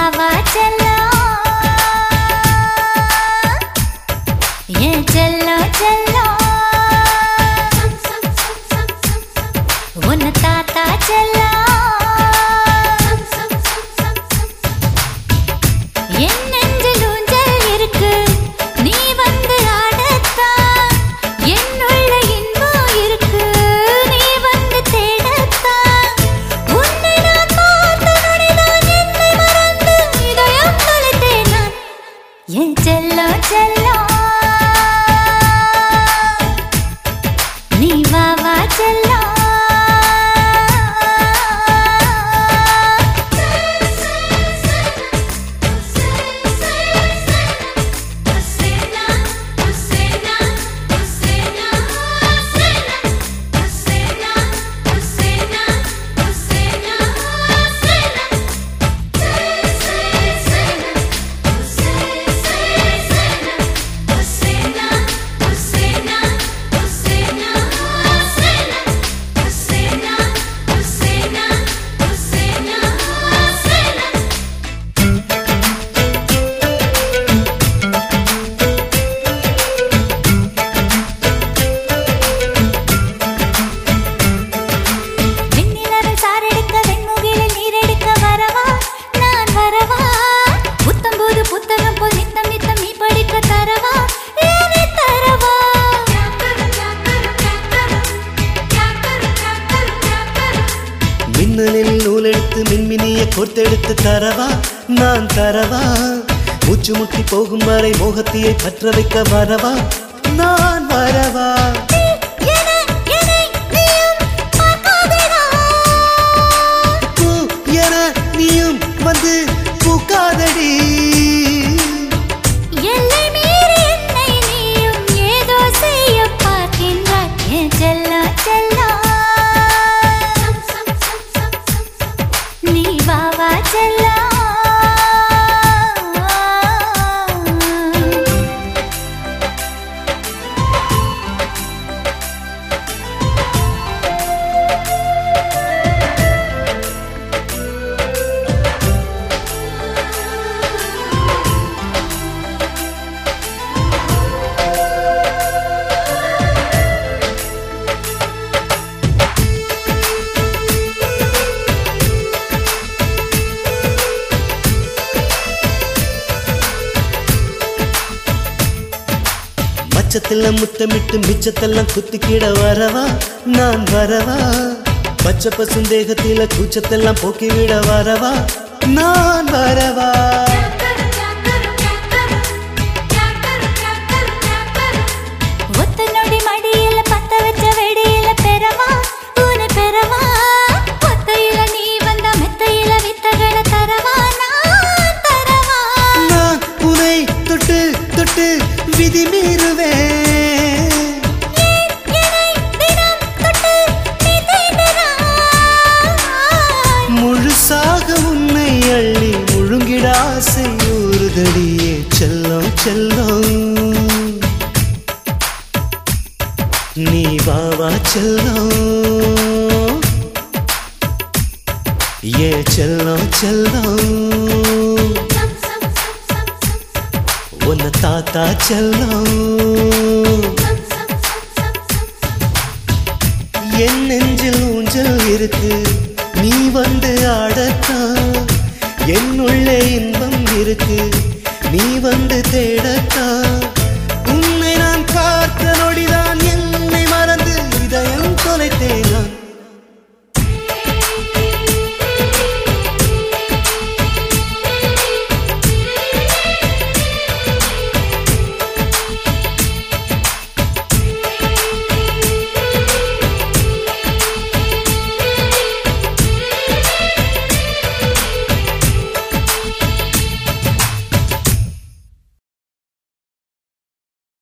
வா செல்லம் என் செல்லம் செல்லம் உன்னை தாத்தா செல்லம் என் நெஞ்சில் ஊஞ்சல் இருக்கு நீ வந்து ஆடத்தான் என்னுள்ள இன்பம் இருக்கு நீ வந்து தேடத்தான் உன்னை நான் பார்த்த நொடிதான் என்னை மறந்து இதயம் தொலைத்தேன் நான் என் செல்லம் செல்லம் நீ வா வா செல்லம் வெண்ணிலவில் சாரெடுக்க வெண்முகிலில் நீரெடுக்க வரவா நான் வரவா புத்தம்போது புத்தகம் போல் நித்தம் நித்தம் நீ படிக்க தரவா ஏனே தரவா மின்னலில் நூலெடுத்து மின்மினிய கோர்த்தெடுத்து தரவா நான் தரவா மூச்சு முட்டி போகும் வரை மோகத்தியை பற்ற வைக்க வரவா நான் வரவா என என்னை நீயும் பார்க்காதடா பூ என நீயும் வந்து பூக்காதடி எல்லை மீறி என்னை நீயும் ஏதோ செய்ய பார்க்கின்றாய் என் செல்லம் செல்லம் நீ வா வா செல்லம் மச்சத்தெல்லாம் முத்தமிட்டு மிச்சத்தெல்லாம் குத்திக்கிட வரவா நான் வரவா பச்சை பசுந்தேகத்தில கூச்சத்தெல்லாம் போக்கிவிட வரவா நான் வரவா ஒத்த நொடி மடியில பத்த வச்ச வெடியில பெறவா உன பெறவா ஒத்தையில நீ வந்த மெத்தையில வித்தகளை தரவா நான் தரவா நான் உனை தொட்டு தொட்டு விதி மீறுவேன் ஏன் என்னை தினம் தொட்டு நீ தீண்டுறாய்? முழுசாக உன்னை அள்ளி முழுங்கிட ஆசை ஊறுதடியே செல்லம் செல்லம் நீ வா வா செல்லம் ஏ செல்லம் செல்லம் உன்னை தாத்தா செல்லம் என் நெஞ்சில் ஊஞ்சல் இருக்கு நீ வந்து ஆடத்தான் என்னுள்ள இன்பம் இருக்கு நீ வந்து தேடத்தான் உன்னை நான் பார்த்த நொடிதான்